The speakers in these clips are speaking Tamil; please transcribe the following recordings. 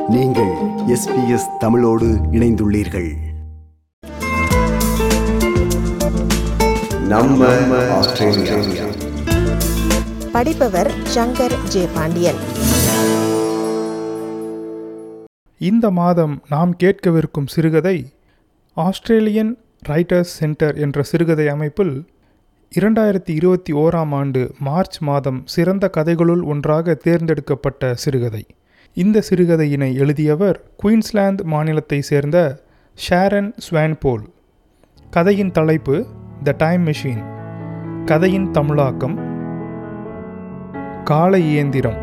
நீங்கள் எஸ்பிஎஸ் தமிழோடு இணைந்துள்ளீர்கள் நம்ம ஆஸ்திரேலியா படிப்பவர் சங்கர் ஜே பாண்டியன் இந்த மாதம் நாம் கேட்கவிருக்கும் சிறுகதை ஆஸ்திரேலியன் ரைட்டர்ஸ் சென்டர் என்ற சிறுகதை அமைப்பில் இரண்டாயிரத்தி இருபத்தி ஓராம் ஆண்டு மார்ச் மாதம் சிறந்த கதைகளுள் ஒன்றாக தேர்ந்தெடுக்கப்பட்ட சிறுகதை இந்த சிறுகதையினை எழுதியவர் குயின்ஸ்லாந்து மாநிலத்தை சேர்ந்த ஷாரன் ஸ்வான்போல் கதையின் தலைப்பு த டைம் மெஷின் கதையின் தமிழாக்கம் கால இயந்திரம்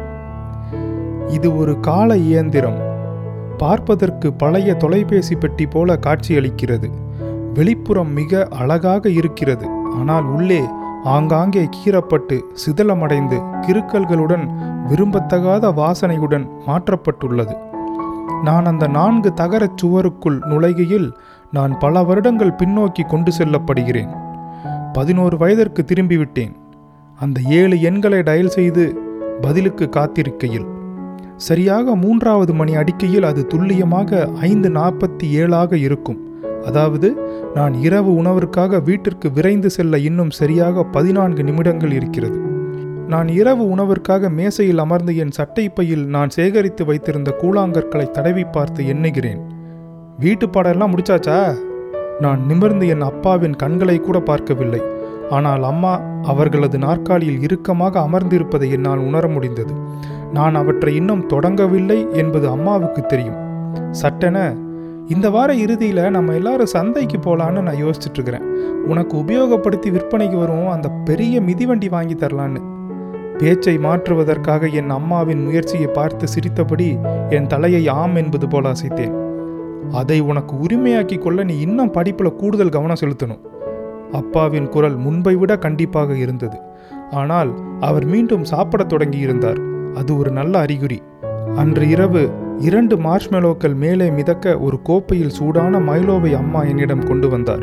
இது ஒரு கால இயந்திரம் பார்ப்பதற்கு பழைய தொலைபேசி பெட்டி போல காட்சியளிக்கிறது வெளிப்புறம் மிக அழகாக இருக்கிறது ஆனால் உள்ளே ஆங்காங்கே கீறப்பட்டு சிதலமடைந்து கிறுக்கல்களுடன் விரும்பத்தகாத வாசனையுடன் மாற்றப்பட்டுள்ளது நான் அந்த நான்கு தகரச் சுவருக்குள் நுழைகையில் நான் பல வருடங்கள் பின்னோக்கி கொண்டு செல்லப்படுகிறேன் பதினோரு வயதிற்கு திரும்பிவிட்டேன் அந்த ஏழு எண்களை டயல் செய்து பதிலுக்கு காத்திருக்கையில் சரியாக மூன்றாவது மணி அடிக்கையில் அது துல்லியமாக ஐந்து நாற்பத்தி ஏழாக இருக்கும் அதாவது நான் இரவு உணவிற்காக வீட்டிற்கு விரைந்து செல்ல இன்னும் சரியாக பதினான்கு நிமிடங்கள் இருக்கிறது நான் இரவு உணவிற்காக மேசையில் அமர்ந்து என் சட்டைப்பையில் நான் சேகரித்து வைத்திருந்த கூழாங்கற்களை தடவி பார்த்து எண்ணுகிறேன் வீட்டு பாடெல்லாம் முடிச்சாச்சா நான் நிமிர்ந்து என் அப்பாவின் கண்களை கூட பார்க்கவில்லை ஆனால் அம்மா அவர்களது நாற்காலியில் இறுக்கமாக அமர்ந்திருப்பதை என்னால் உணர முடிந்தது நான் அவற்றை இன்னும் தொடங்கவில்லை என்பது அம்மாவுக்கு தெரியும் சட்டென இந்த வார இறுதியில் நம்ம எல்லாரும் சந்தைக்கு போகலான்னு நான் யோசிச்சுட்டு இருக்கிறேன் உனக்கு உபயோகப்படுத்தி விற்பனைக்கு வரும் அந்த பெரிய மிதிவண்டி வாங்கி தரலான்னு பேச்சை மாற்றுவதற்காக என் அம்மாவின் முயற்சியை பார்த்து சிரித்தபடி என் தலையை ஆம் என்பது போல அசைத்தேன் அதை உனக்கு உரிமையாக்கி கொள்ள நீ இன்னும் படிப்பில் கூடுதல் கவனம் செலுத்தணும் அப்பாவின் குரல் முன்பை விட கண்டிப்பாக இருந்தது ஆனால் அவர் மீண்டும் சாப்பிடத் தொடங்கியிருந்தார் அது ஒரு நல்ல அறிகுறி அன்று இரவு இரண்டு மார்ஷ்மெலோக்கள் மேலே மிதக்க ஒரு கோப்பையில் சூடான மைலோவை அம்மா என்னிடம் கொண்டு வந்தார்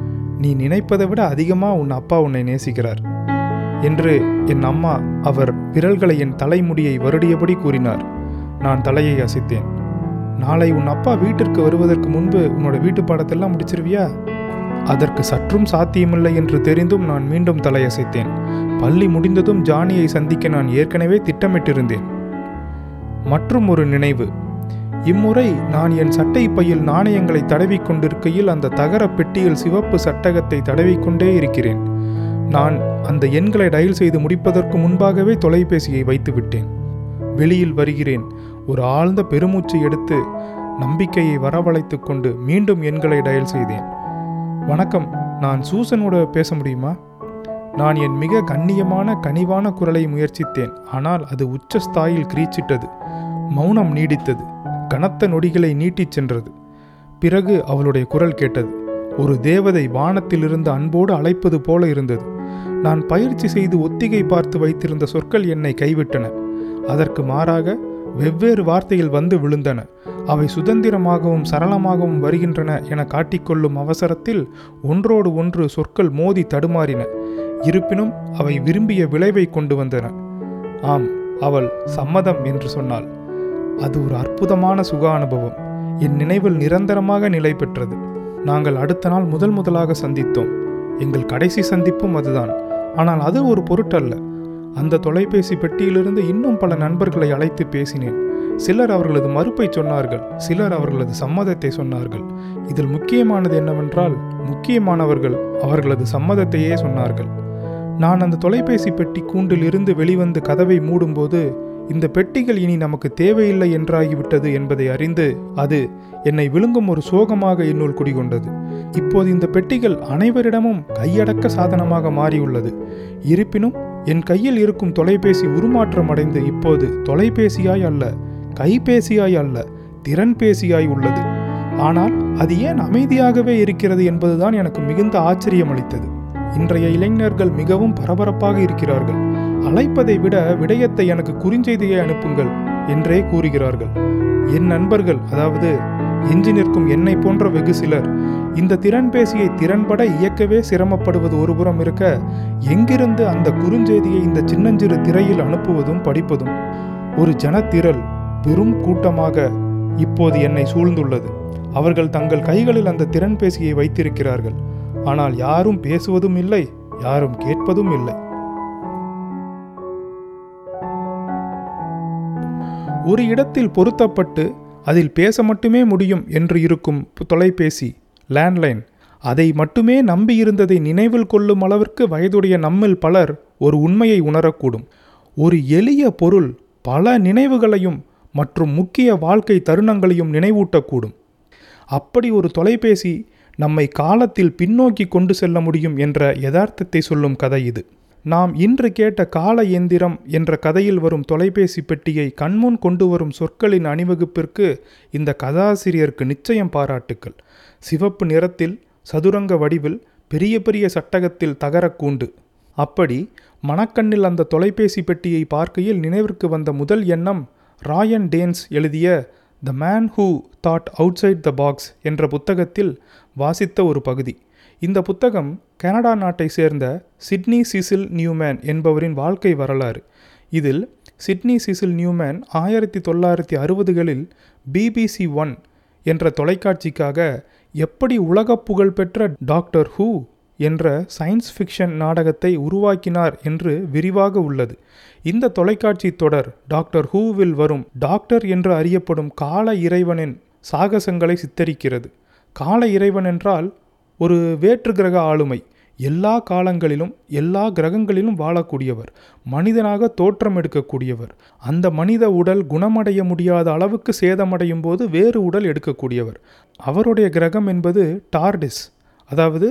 நீ நினைப்பதை விட அதிகமாக உன் அப்பா உன்னை நேசிக்கிறார் என்று என் அம்மா அவர் விரல்களை என் தலைமுடியை வருடியபடி கூறினார் நான் தலையை அசைத்தேன் நாளை உன் அப்பா வீட்டிற்கு வருவதற்கு முன்பு உன்னோட வீட்டு பாடத்தெல்லாம் முடிச்சிருவியா அதற்கு சற்றும் சாத்தியமில்லை என்று தெரிந்தும் நான் மீண்டும் தலையசைத்தேன் பள்ளி முடிந்ததும் ஜானியை சந்திக்க நான் ஏற்கனவே திட்டமிட்டிருந்தேன் மற்றும் ஒரு நினைவு இம்முறை நான் என் சட்டை பையில் நாணயங்களை தடவிக் கொண்டிருக்கையில் அந்த தகர பெட்டியில் சிவப்பு சட்டகத்தை தடவிக்கொண்டே இருக்கிறேன் நான் அந்த எண்களை டயல் செய்து முடிப்பதற்கு முன்பாகவே தொலைபேசியை வைத்து விட்டேன் வெளியில் வருகிறேன் ஒரு ஆழ்ந்த பெருமூச்சு எடுத்து நம்பிக்கையை வரவழைத்துக் கொண்டு மீண்டும் எண்களை டயல் செய்தேன் வணக்கம் நான் சூசனோட பேச முடியுமா நான் என் மிக கண்ணியமான கனிவான குரலை முயற்சித்தேன் ஆனால் அது உச்சஸ்தாயில் கிரீச்சிட்டது மௌனம் நீடித்தது கனத்த நொடிகளை நீட்டிச் சென்றது பிறகு அவளுடைய குரல் கேட்டது ஒரு தேவதை வானத்திலிருந்து அன்போடு அழைப்பது போல இருந்தது நான் பயிற்சி செய்து ஒத்திகை பார்த்து வைத்திருந்த சொற்கள் என்னை கைவிட்டன அதற்கு மாறாக வெவ்வேறு வார்த்தைகள் வந்து விழுந்தன அவை சுதந்திரமாகவும் சரளமாகவும் வருகின்றன என காட்டிக்கொள்ளும் அவசரத்தில் ஒன்றோடு ஒன்று சொற்கள் மோதி தடுமாறின இருப்பினும் அவை விரும்பிய விளைவை கொண்டு வந்தன ஆம் அவள் சம்மதம் என்று சொன்னாள் அது ஒரு அற்புதமான சுக அனுபவம் என் நினைவில் நிரந்தரமாக நிலை பெற்றது நாங்கள் அடுத்த நாள் முதல் முதலாக சந்தித்தோம் எங்கள் கடைசி சந்திப்பும் அதுதான் ஆனால் அது ஒரு பொருட்டல்ல அந்த தொலைபேசி பெட்டியிலிருந்து இன்னும் பல நண்பர்களை அழைத்து பேசினேன் சிலர் அவர்களது மறுப்பை சொன்னார்கள் சிலர் அவர்களது சம்மதத்தை சொன்னார்கள் இதில் முக்கியமானது என்னவென்றால் முக்கியமானவர்கள் அவர்களது சம்மதத்தையே சொன்னார்கள் நான் அந்த தொலைபேசி பெட்டி கூண்டில் இருந்து வெளிவந்து கதவை மூடும்போது இந்த பெட்டிகள் இனி நமக்கு தேவையில்லை என்றாகிவிட்டது என்பதை அறிந்து அது என்னை விழுங்கும் ஒரு சோகமாக என்னுள் குடிகொண்டது இப்போது இந்த பெட்டிகள் அனைவரிடமும் கையடக்க சாதனமாக மாறியுள்ளது இருப்பினும் என் கையில் இருக்கும் தொலைபேசி உருமாற்றம் அடைந்து இப்போது தொலைபேசியாய் அல்ல கைபேசியாய் அல்ல திறன்பேசியாய் உள்ளது ஆனால் அது ஏன் அமைதியாகவே இருக்கிறது என்பதுதான் எனக்கு மிகுந்த ஆச்சரியம் அளித்தது இன்றைய இளைஞர்கள் மிகவும் பரபரப்பாக இருக்கிறார்கள் அழைப்பதை விட விடயத்தை எனக்கு குறுஞ்செய்தியை அனுப்புங்கள் என்றே கூறுகிறார்கள் என் நண்பர்கள் அதாவது எஞ்சி நிற்கும் என்னை போன்ற வெகு சிலர் இந்த திறன்பேசியை திறன்பட இயக்கவே சிரமப்படுவது ஒருபுறம் இருக்க எங்கிருந்து அந்த குறுஞ்செய்தியை இந்த சின்னஞ்சிறு திரையில் அனுப்புவதும் படிப்பதும் ஒரு ஜனத்திரள் பெரும் கூட்டமாக இப்போது என்னை சூழ்ந்துள்ளது அவர்கள் தங்கள் கைகளில் அந்த திறன்பேசியை வைத்திருக்கிறார்கள் ஆனால் யாரும் பேசுவதும் இல்லை யாரும் கேட்பதும் இல்லை ஒரு இடத்தில் பொருத்தப்பட்டு அதில் பேச மட்டுமே முடியும் என்று இருக்கும் தொலைபேசி லேண்ட்லைன் அதை மட்டுமே நம்பியிருந்ததை நினைவில் கொள்ளும் அளவிற்கு வயதுடைய நம்மில் பலர் ஒரு உண்மையை உணரக்கூடும் ஒரு எளிய பொருள் பல நினைவுகளையும் மற்றும் முக்கிய வாழ்க்கை தருணங்களையும் நினைவூட்டக்கூடும் அப்படி ஒரு தொலைபேசி நம்மை காலத்தில் பின்னோக்கி கொண்டு செல்ல முடியும் என்ற யதார்த்தத்தை சொல்லும் கதை இது நாம் இன்று கேட்ட கால இயந்திரம் என்ற கதையில் வரும் தொலைபேசி பெட்டியை கண்முன் கொண்டு வரும் சொற்களின் அணிவகுப்பிற்கு இந்த கதாசிரியருக்கு நிச்சயம் பாராட்டுக்கள் சிவப்பு நிறத்தில் சதுரங்க வடிவில் பெரிய பெரிய சட்டகத்தில் தகரக்கூண்டு அப்படி மணக்கண்ணில் அந்த தொலைபேசி பெட்டியை பார்க்கையில் நினைவிற்கு வந்த முதல் எண்ணம் ராயன் டேன்ஸ் எழுதிய the man who thought outside the box என்ற புத்தகத்தில் வாசித்த ஒரு பகுதி இந்த புத்தகம் கனடா நாட்டை சேர்ந்த சிட்னி சிசில் நியூமேன் என்பவரின் வாழ்க்கை வரலாறு இதில் சிட்னி சிசில் நியூமேன் ஆயிரத்தி தொள்ளாயிரத்தி அறுபதுகளில் பிபிசி ஒன் என்ற தொலைக்காட்சிக்காக எப்படி உலகப் புகழ்பெற்ற டாக்டர் ஹூ என்ற சயின்ஸ் ஃபிக்ஷன் நாடகத்தை உருவாக்கினார் என்று விரிவாக உள்ளது இந்த தொலைக்காட்சி தொடர் டாக்டர் ஹூவில் வரும் டாக்டர் என்று அறியப்படும் கால இறைவனின் சாகசங்களை சித்தரிக்கிறது கால இறைவன் என்றால் ஒரு வேற்று கிரக ஆளுமை எல்லா காலங்களிலும் எல்லா கிரகங்களிலும் வாழக்கூடியவர் மனிதனாக தோற்றம் எடுக்கக்கூடியவர் அந்த மனித உடல் குணமடைய முடியாத அளவுக்கு சேதமடையும் போது வேறு உடல் எடுக்கக்கூடியவர் அவருடைய கிரகம் என்பது டார்டிஸ் அதாவது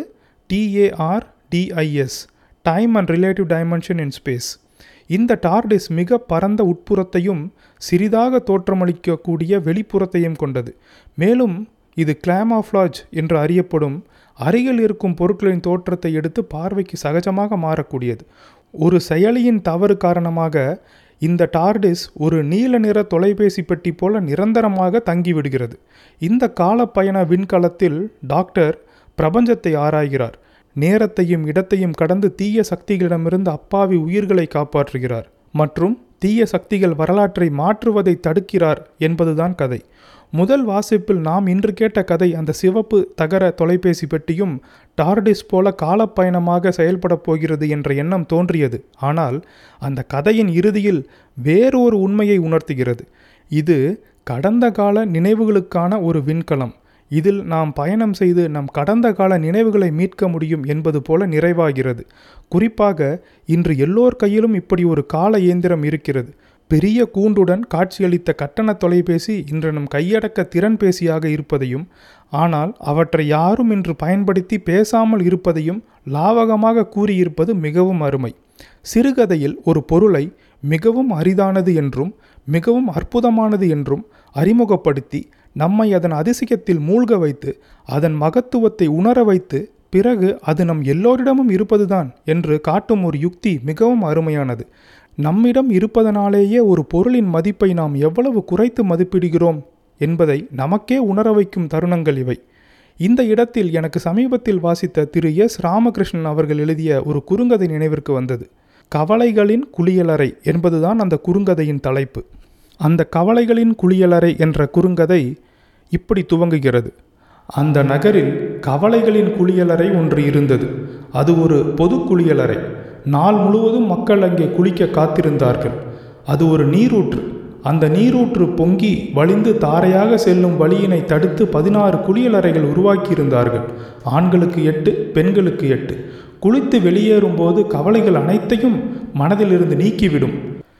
T A R D I S time and relative dimension in space இந்த டார்டிஸ் மிக பரந்த உட்புறத்தையும் சிறிதாக தோற்றமளிக்கக்கூடிய வெளிப்புறத்தையும் கொண்டது மேலும் இது கிளாமாஃப்ளாஜ் என்று அறியப்படும் அருகில் இருக்கும் பொருட்களின் தோற்றத்தை எடுத்து பார்வைக்கு சகஜமாக மாறக்கூடியது ஒரு செயலியின் தவறு காரணமாக இந்த டார்டிஸ் ஒரு நீல நிற தொலைபேசி பெட்டி போல நிரந்தரமாக தங்கிவிடுகிறது இந்த காலப்பயண விண்கலத்தில் டாக்டர் பிரபஞ்சத்தை ஆராய்கிறார் நேரத்தையும் இடத்தையும் கடந்து தீய சக்திகளிடமிருந்து அப்பாவி உயிர்களை காப்பாற்றுகிறார் மற்றும் தீய சக்திகள் வரலாற்றை மாற்றுவதை தடுக்கிறார் என்பதுதான் கதை முதல் வாசிப்பில் நாம் இன்று கேட்ட கதை அந்த சிவப்பு தகர தொலைபேசி பெட்டியும் டார்டிஸ் போல காலப்பயணமாக செயல்படப் போகிறது என்ற எண்ணம் தோன்றியது ஆனால் அந்த கதையின் இறுதியில் வேறொரு உண்மையை உணர்த்துகிறது இது கடந்த கால நினைவுகளுக்கான ஒரு விண்கலம் இதில் நாம் பயணம் செய்து நம் கடந்த கால நினைவுகளை மீட்க முடியும் என்பது போல நிறைவாகிறது குறிப்பாக இன்று எல்லோர் கையிலும் இப்படி ஒரு கால இயந்திரம் இருக்கிறது பெரிய கூண்டுடன் காட்சியளித்த கட்டண தொலைபேசி இன்று நம் கையடக்க திறன்பேசியாக இருப்பதையும் ஆனால் அவற்றை யாரும் இன்று பயன்படுத்தி பேசாமல் இருப்பதையும் லாவகமாக கூறியிருப்பது மிகவும் அருமை சிறுகதையில் ஒரு பொருளை மிகவும் அரிதானது என்றும் மிகவும் அற்புதமானது என்றும் அறிமுகப்படுத்தி நம்மை அதன் அதிசயத்தில் மூழ்க வைத்து அதன் மகத்துவத்தை உணர வைத்து பிறகு அது நம் எல்லோரிடமும் இருப்பதுதான் என்று காட்டும் ஒரு யுக்தி மிகவும் அருமையானது நம்மிடம் இருப்பதனாலேயே ஒரு பொருளின் மதிப்பை நாம் எவ்வளவு குறைத்து மதிப்பிடுகிறோம் என்பதை நமக்கே உணர வைக்கும் தருணங்கள் இவை இந்த இடத்தில் எனக்கு சமீபத்தில் வாசித்த திரு எஸ் ராமகிருஷ்ணன் அவர்கள் எழுதிய ஒரு குறுங்கதை நினைவிற்கு வந்தது கவலைகளின் குளியலறை என்பதுதான் அந்த குறுங்கதையின் தலைப்பு அந்த கவலைகளின் குளியலறை என்ற குறுங்கதை இப்படி துவங்குகிறது அந்த நகரில் கவலைகளின் குளியலறை ஒன்று இருந்தது அது ஒரு பொது குளியலறை நாள் முழுவதும் மக்கள் அங்கே குளிக்க காத்திருந்தார்கள் அது ஒரு நீரூற்று அந்த நீரூற்று பொங்கி வழிந்து தாரையாக செல்லும் வழியினை தடுத்து பதினாறு குளியலறைகள் உருவாக்கியிருந்தார்கள் ஆண்களுக்கு எட்டு பெண்களுக்கு எட்டு குளித்து வெளியேறும்போது கவலைகள் அனைத்தையும் மனதிலிருந்து நீக்கிவிடும்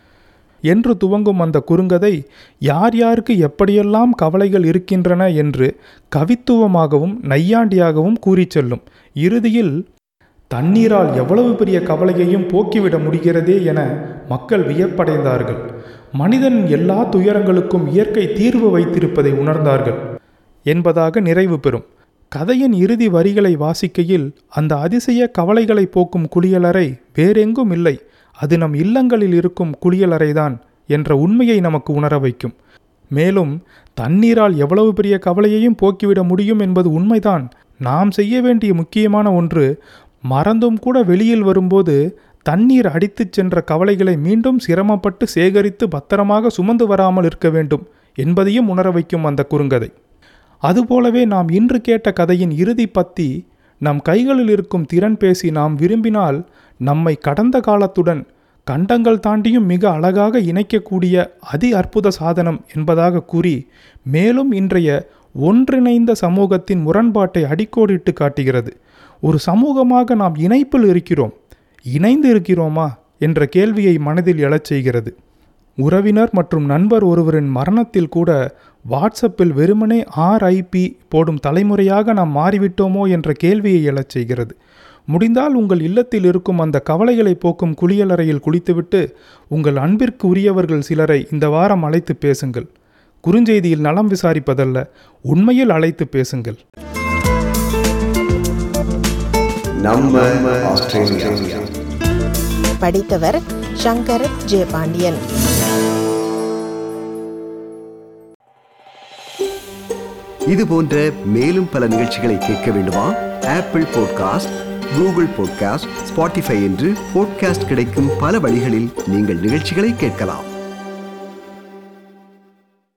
என்று துவங்கும் அந்த குறுங்கதை யார் யாருக்கு எப்படியெல்லாம் கவலைகள் இருக்கின்றன என்று கவித்துவமாகவும் நையாண்டியாகவும் கூறிச் செல்லும் இறுதியில் தண்ணீரால் எவ்வளவு பெரிய கவலையையும் போக்கிவிட முடிகிறதே என மக்கள் வியப்படைந்தார்கள் மனிதன் எல்லா துயரங்களுக்கும் இயற்கை தீர்வு வைத்திருப்பதை உணர்ந்தார்கள் என்பதாக நிறைவு பெறும் கதையின் இறுதி வரிகளை வாசிக்கையில் அந்த அதிசய கவலைகளை போக்கும் குளியலறை வேறெங்கும் இல்லை அது நம் இல்லங்களில் இருக்கும் குளியலறைதான் என்ற உண்மையை நமக்கு உணர வைக்கும் மேலும் தண்ணீரால் எவ்வளவு பெரிய கவலையையும் போக்கிவிட முடியும் என்பது உண்மைதான் நாம் செய்ய வேண்டிய முக்கியமான ஒன்று மறந்தும் கூட வெளியில் வரும்போது தண்ணீர் அடித்துச் சென்ற கவலைகளை மீண்டும் சிரமப்பட்டு சேகரித்து பத்திரமாக சுமந்து வராமல் இருக்க வேண்டும் என்பதையும் உணர வைக்கும் அந்த குறுங்கதை அதுபோலவே நாம் இன்று கேட்ட கதையின் இறுதி பத்தி நம் கைகளில் இருக்கும் திறன் பேசி நாம் விரும்பினால் நம்மை கடந்த காலத்துடன் கண்டங்கள் தாண்டியும் மிக அழகாக இணைக்கக்கூடிய அதி அற்புத சாதனம் என்பதாக கூறி மேலும் இன்றைய ஒன்றிணைந்த சமூகத்தின் முரண்பாட்டை அடிக்கோடிட்டு காட்டுகிறது ஒரு சமூகமாக நாம் இணைப்பில் இருக்கிறோம் இணைந்து இருக்கிறோமா என்ற கேள்வியை மனதில் எழச் செய்கிறது உறவினர் மற்றும் நண்பர் ஒருவரின் மரணத்தில் கூட வாட்ஸ்அப்பில் வெறுமனே ஆர்ஐபி போடும் தலைமுறையாக நாம் மாறிவிட்டோமோ என்ற கேள்வியை எழச் செய்கிறது முடிந்தால் உங்கள் இல்லத்தில் இருக்கும் அந்த கவலைகளை போக்கும் குளியலறையில் குளித்துவிட்டு உங்கள் அன்பிற்கு உரியவர்கள் சிலரை இந்த வாரம் அழைத்து பேசுங்கள் குறுஞ்செய்தியில் நலம் விசாரிப்பதல்ல உண்மையில் அழைத்து பேசுங்கள் நம்ம ஆஸ்திரேலியா படித்தவர் சங்கர் ஜே பாண்டியன் இது போன்ற மேலும் பல நிகழ்ச்சிகளை கேட்க வேண்டுமா Apple podcast Google podcast Spotify என்று பாட்காஸ்ட் கிடைக்கும் பல வழிகளில் நீங்கள் நிகழ்ச்சிகளை கேட்கலாம்